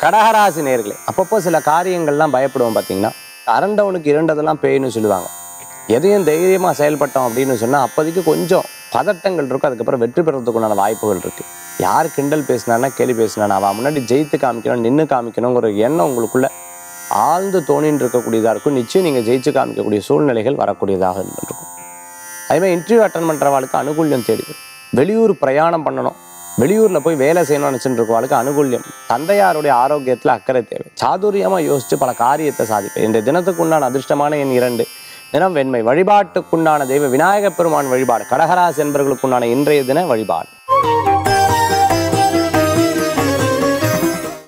கடகராசி நேர்களே அப்பப்போ சில காரியங்கள்லாம் பயப்படுவோம் பார்த்தீங்கன்னா அரண்டவனுக்கு இரண்டதெல்லாம் பேய்னு சொல்லுவாங்க எதையும் தைரியமாக செயல்பட்டோம் அப்படின்னு சொன்னால் அப்போதைக்கு கொஞ்சம் பதட்டங்கள் இருக்கும் அதுக்கப்புறம் வெற்றி பெறதுக்குண்டான வாய்ப்புகள் இருக்குது யார் கிண்டல் பேசினானா கேலி பேசினானா அவன் முன்னாடி ஜெயித்து காமிக்கணும் நின்று காமிக்கணுங்கிற ஒரு எண்ணம் உங்களுக்குள்ள ஆழ்ந்து தோணின்னு இருக்கக்கூடியதாக இருக்கும் நிச்சயம் நீங்கள் ஜெயிச்சு காமிக்கக்கூடிய சூழ்நிலைகள் வரக்கூடியதாக இருக்கும் அதே மாதிரி இன்டர்வியூ அட்டன் பண்ணுறவாளுக்கு அனுகூல்யம் தேடி வரும். வெளியூர் பிரயாணம் பண்ணணும் வெளியூரில் போய் வேலை செய்யணும்னு நினச்சிட்டு இருக்கவாளுக்கு அனுகூல்யம் தந்தையாருடைய ஆரோக்கியத்தில் அக்கறை தேவை சாதுரியமாக யோசித்து பல காரியத்தை சாதிப்பேன் இந்த தினத்துக்கு உண்டான அதிர்ஷ்டமான எண் இரண்டு தினம் வெண்மை வழிபாட்டுக்குண்டான தெய்வ விநாயகப் பெருமான் வழிபாடு கடகராசி என்பவர்களுக்குண்டான இன்றைய தின வழிபாடு